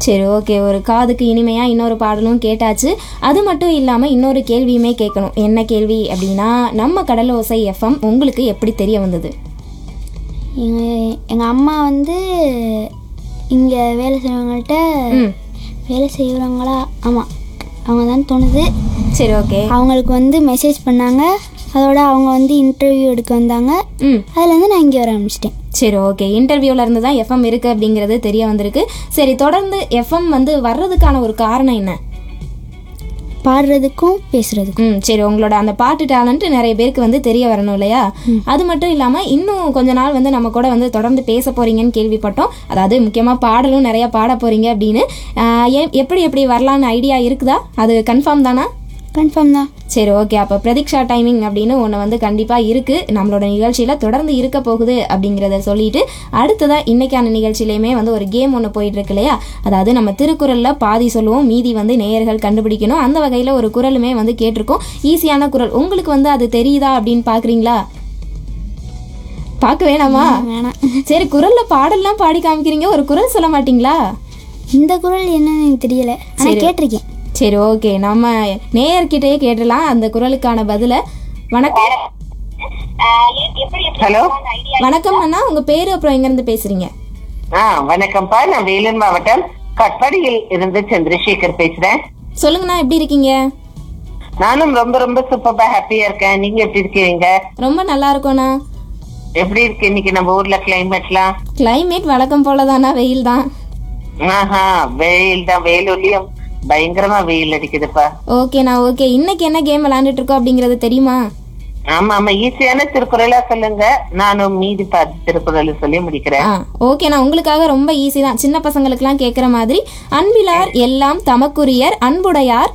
சரி ஓகே ஒரு காதுக்கு இனிமையா இன்னொரு பாடலும் கேட்டாச்சு அது மட்டும் இல்லாம இன்னொரு கேள்வியுமே கேட்கணும் என்ன கேள்வி அப்படின்னா நம்ம கடல் ஓசை எஃப்எம் உங்களுக்கு எப்படி தெரிய வந்தது எங்கள் எங்கள் அம்மா வந்து இங்கே வேலை செய்கிறவங்கள்ட்ட ம் வேலை செய்கிறவங்களா ஆமாம் அவங்க தான் தோணுது சரி ஓகே அவங்களுக்கு வந்து மெசேஜ் பண்ணாங்க அதோட அவங்க வந்து இன்டர்வியூ எடுக்க வந்தாங்க ம் அதுலேருந்து நான் இங்கே வர ஆரம்பிச்சிட்டேன் சரி ஓகே இன்டர்வியூல இருந்து தான் எஃப்எம் இருக்கு அப்படிங்கிறது தெரிய வந்திருக்கு சரி தொடர்ந்து எஃப்எம் வந்து வர்றதுக்கான ஒரு காரணம் என்ன பாடுறதுக்கும் பேசுகிறதுக்கும் ம் சரி உங்களோட அந்த பாட்டு டேலண்ட் நிறைய பேருக்கு வந்து தெரிய வரணும் இல்லையா அது மட்டும் இல்லாமல் இன்னும் கொஞ்ச நாள் வந்து நம்ம கூட வந்து தொடர்ந்து பேச போறீங்கன்னு கேள்விப்பட்டோம் அதாவது முக்கியமாக பாடலும் நிறைய பாட போறீங்க அப்படின்னு ஆஹ் எ- எப்படி எப்படி வரலான்னு ஐடியா இருக்குதா அது கன்ஃபார்ம் தானா கன்ஃபார்ம் தான் சரி ஓகே அப்போ பிரதீக்ஷா டைமிங் அப்படின்னு ஒன்று வந்து கண்டிப்பாக இருக்குது நம்மளோட நிகழ்ச்சியில் தொடர்ந்து இருக்க போகுது அப்படிங்கிறத சொல்லிட்டு அடுத்ததாக இன்னைக்கான நிகழ்ச்சியிலையுமே வந்து ஒரு கேம் ஒன்று போயிட்டு இருக்கு இல்லையா அதாவது நம்ம திருக்குறளில் பாதி சொல்லுவோம் மீதி வந்து நேயர்கள் கண்டுபிடிக்கணும் அந்த வகையில் ஒரு குறளுமே வந்து கேட்டிருக்கோம் ஈஸியான குறள் உங்களுக்கு வந்து அது தெரியுதா அப்படின்னு பார்க்குறீங்களா பார்க்க வேணாமா வேணாம் சரி குரலில் பாடல்லாம் பாடி காமிக்கிறீங்க ஒரு குறள் சொல்ல மாட்டீங்களா இந்த குரல் என்னன்னு எனக்கு தெரியல ஆனால் கேட்டிருக்கேன் சரி ஓகே நம்ம நேயர்கிட்டயே கேட்டலாம் அந்த குறளுக்கான பதிலை வணக்கம் ஹலோ வணக்கம் அண்ணா உங்க பேரு அப்புறம் எங்க இருந்து பேசுறீங்க ஆ வணக்கம்ப்பா நான் வேலூர் மாவட்டம் கட்பாடியில் இருந்து சந்திரசேகர் பேசுறேன் சொல்லுங்கண்ணா எப்படி இருக்கீங்க நானும் ரொம்ப ரொம்ப சூப்பரா ஹாப்பியா இருக்கேன் நீங்க எப்படி இருக்கீங்க ரொம்ப நல்லா இருக்கோண்ணா எப்படி இருக்கு இன்னைக்கு நம்ம ஊர்ல கிளைமேட்லாம் கிளைமேட் வழக்கம் போலதானா வெயில் தான் ஆஹா வெயில் தான் வேலூர்லயும் பயங்கரமா வெயில் அடிக்குதுப்பா ஓகேண்ணா ஓகே இன்னைக்கு என்ன கேம் விளையாண்டுட்டு இருக்கோம் அப்படிங்கறது தெரியுமா ஆமா ஆமா ஈஸியான திருக்குறளா சொல்லுங்க நானும் மீதி பார்த்து திருக்குறள் சொல்லி முடிக்கிறேன் ஆ ஓகேண்ணா உங்களுக்காக ரொம்ப ஈஸி தான் சின்ன பசங்களுக்குலாம் கேட்குற மாதிரி அன்பிலார் எல்லாம் தமக்குரியர் அன்புடையார்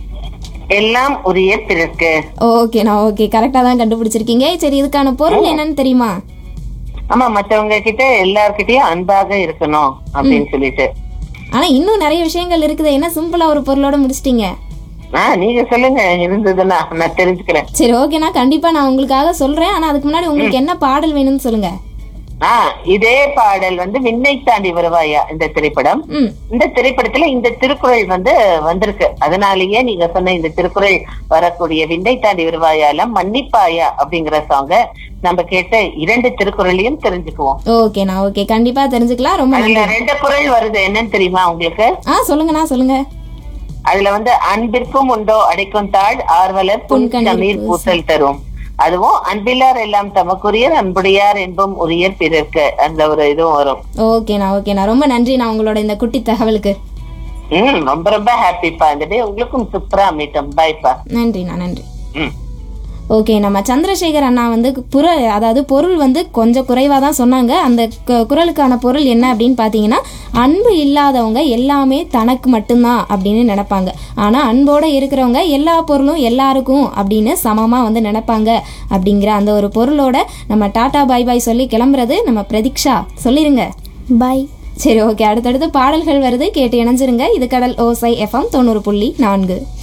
எல்லாம் உரிய பிறர்க்கு ஓகேண்ணா ஓகே கரெக்டாக தான் கண்டுபிடிச்சிருக்கீங்க சரி இதுக்கான பொருள் என்னன்னு தெரியுமா ஆமா மத்தவங்க கிட்ட எல்லார்கிட்டயும் அன்பாக இருக்கணும் அப்படின்னு சொல்லிட்டு ஆனா இன்னும் நிறைய விஷயங்கள் இருக்குது என்ன சிம்பிளா ஒரு பொருளோட முடிச்சிட்டீங்க ஆ நீங்க சொல்லுங்க இருந்ததுன்னா நான் தெரிஞ்சுக்கிறேன் சரி ஓகேண்ணா கண்டிப்பா நான் உங்களுக்காக சொல்றேன் ஆனா அதுக்கு முன்னாடி உங்களுக்கு என்ன பாடல் வேணும்னு சொல்லுங்க ஆ இதே பாடல் வந்து விண்ணை தாண்டி வருவாயா இந்த திரைப்படம் ம் இந்த திரைப்படத்துல இந்த திருக்குறள் வந்து வந்திருக்கு அதனாலேயே நீங்க சொன்ன இந்த திருக்குறள் வரக்கூடிய விண்ணை தாண்டி வருவாயால மன்னிப்பாயா அப்படிங்கிற சாங்க நம்ம கேட்ட இரண்டு திருக்குறளையும் தெரிஞ்சுக்குவோம் ஓகேண்ணா ஓகே கண்டிப்பா தெரிஞ்சுக்கலாம் ரொம்ப நன்றி அதுல ரெண்டு குறள் வருது என்னன்னு தெரியுமா உங்களுக்கு ஆ சொல்லுங்கண்ணா சொல்லுங்க அதுல வந்து அன்பிற்கும் உண்டோ அடைக்கும் தாழ் ஆர்வலர் புன்கணீர் புன்கணீர் பூசல் தரும் அதுவும் அன்பில்லார் எல்லாம் தமக்குரியர் அன்புடையார் என்பும் உரியர் பிறர்க்கு அந்த ஒரு இதுவும் வரும் ஓகேண்ணா ஓகேண்ணா ரொம்ப நன்றி நான் உங்களோட இந்த குட்டி தகவலுக்கு ம் ரொம்ப ரொம்ப ஹாப்பிப்பா இந்த டே உங்களுக்கும் சூப்பரா அமைட்டும் பாய்ப்பா நன்றிண்ணா நன்றி ம் ஓகே நம்ம சந்திரசேகர் அண்ணா வந்து புற அதாவது பொருள் வந்து கொஞ்சம் குறைவாக தான் சொன்னாங்க அந்த கு- குறளுக்கான பொருள் என்ன அப்படின்னு பார்த்தீங்கன்னா அன்பு இல்லாதவங்க எல்லாமே தனக்கு மட்டும்தான் அப்படின்னு நினைப்பாங்க ஆனால் அன்போடு இருக்கிறவங்க எல்லா பொருளும் எல்லாருக்கும் அப்படின்னு சமமாக வந்து நினைப்பாங்க அப்படிங்கிற அந்த ஒரு பொருளோட நம்ம டாடா பாய் பாய் சொல்லி கிளம்புறது நம்ம பிரதீக்ஷா சொல்லிருங்க பாய் சரி ஓகே அடுத்தடுத்து பாடல்கள் வருது கேட்டு இணைஞ்சிருங்க இது கடல் ஓசை எஃப்எம் தொண்ணூறு புள்ளி நான்கு